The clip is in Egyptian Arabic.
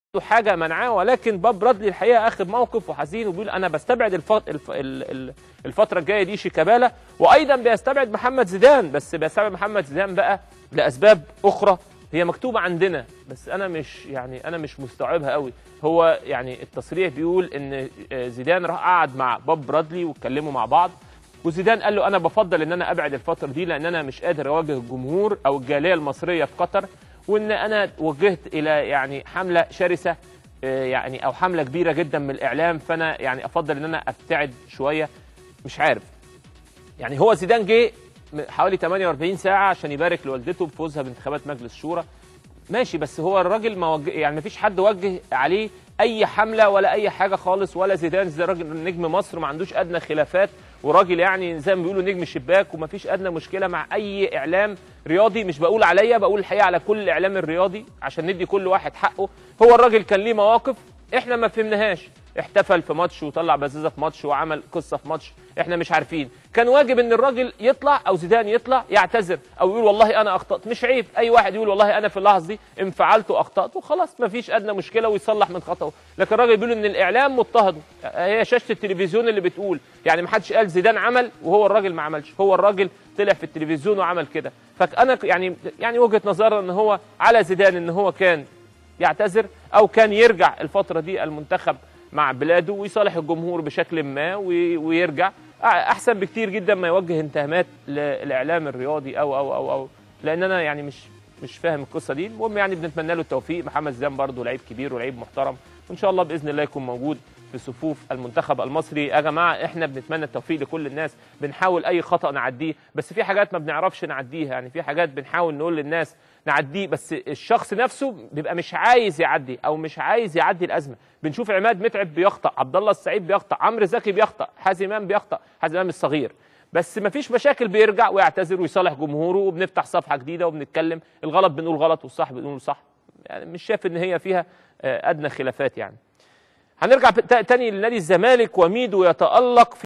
حاجه منعاه ولكن باب برادلي الحقيقه اخذ موقف وحزين وبيقول انا بستبعد الف... الف... ال- ال- الفتره الجايه دي شيكابالا وايضا بيستبعد محمد زيدان بس بيستبعد محمد زيدان بقى لاسباب اخرى هي مكتوبه عندنا بس انا مش يعني انا مش مستوعبها قوي هو يعني التصريح بيقول ان زيدان راح قعد مع باب برادلي واتكلموا مع بعض وزيدان قال له انا بفضل ان انا ابعد الفتره دي لان انا مش قادر اواجه الجمهور او الجاليه المصريه في قطر وان انا وجهت الى يعني حمله شرسه آه، يعني او حمله كبيره جدا من الاعلام فانا يعني افضل ان انا ابتعد شويه مش عارف يعني هو زيدان جه من حوالي 48 ساعه عشان يبارك لوالدته بفوزها بانتخابات مجلس الشورى ماشي بس هو الراجل ما وجه يعني ما فيش حد وجه عليه اي حمله ولا اي حاجه خالص ولا زيدان زي راجل نجم مصر ما عندوش ادنى خلافات وراجل يعني زي ما بيقولوا نجم الشباك وما فيش ادنى مشكله مع اي اعلام رياضي مش بقول عليا بقول الحقيقه على كل الاعلام الرياضي عشان ندي كل واحد حقه هو الراجل كان ليه مواقف احنا ما فهمناهاش احتفل في ماتش وطلع بزازه في ماتش وعمل قصه في ماتش احنا مش عارفين كان واجب ان الراجل يطلع او زيدان يطلع يعتذر او يقول والله انا اخطات مش عيب اي واحد يقول والله انا في اللحظه دي انفعلت واخطات وخلاص ما فيش ادنى مشكله ويصلح من خطأه لكن الراجل بيقول ان الاعلام مضطهده هي شاشه التلفزيون اللي بتقول يعني ما حدش قال زيدان عمل وهو الراجل ما عملش هو الراجل طلع في التلفزيون وعمل كده فانا يعني يعني وجهه نظري ان هو على زيدان ان هو كان يعتذر او كان يرجع الفتره دي المنتخب مع بلاده ويصالح الجمهور بشكل ما وي- ويرجع احسن بكتير جدا ما يوجه اتهامات للاعلام الرياضي او او او او لان انا يعني مش مش فاهم القصه دي المهم يعني بنتمنى له التوفيق محمد زيدان برضه لعيب كبير ولعيب محترم وان شاء الله باذن الله يكون موجود في صفوف المنتخب المصري يا جماعه احنا بنتمنى التوفيق لكل الناس بنحاول اي خطا نعديه بس في حاجات ما بنعرفش نعديها يعني في حاجات بنحاول نقول للناس نعديه بس الشخص نفسه بيبقى مش عايز يعدي او مش عايز يعدي الازمه بنشوف عماد متعب بيخطأ عبد الله السعيد بيخطأ عمرو زكي بيخطأ حازم امام بيخطأ حازم امام الصغير بس ما فيش مشاكل بيرجع ويعتذر ويصالح جمهوره وبنفتح صفحه جديده وبنتكلم الغلط بنقول غلط والصح بنقول صح يعني مش شايف ان هي فيها آه، ادنى خلافات يعني هنرجع ت- تاني لنادي الزمالك وميدو يتألق في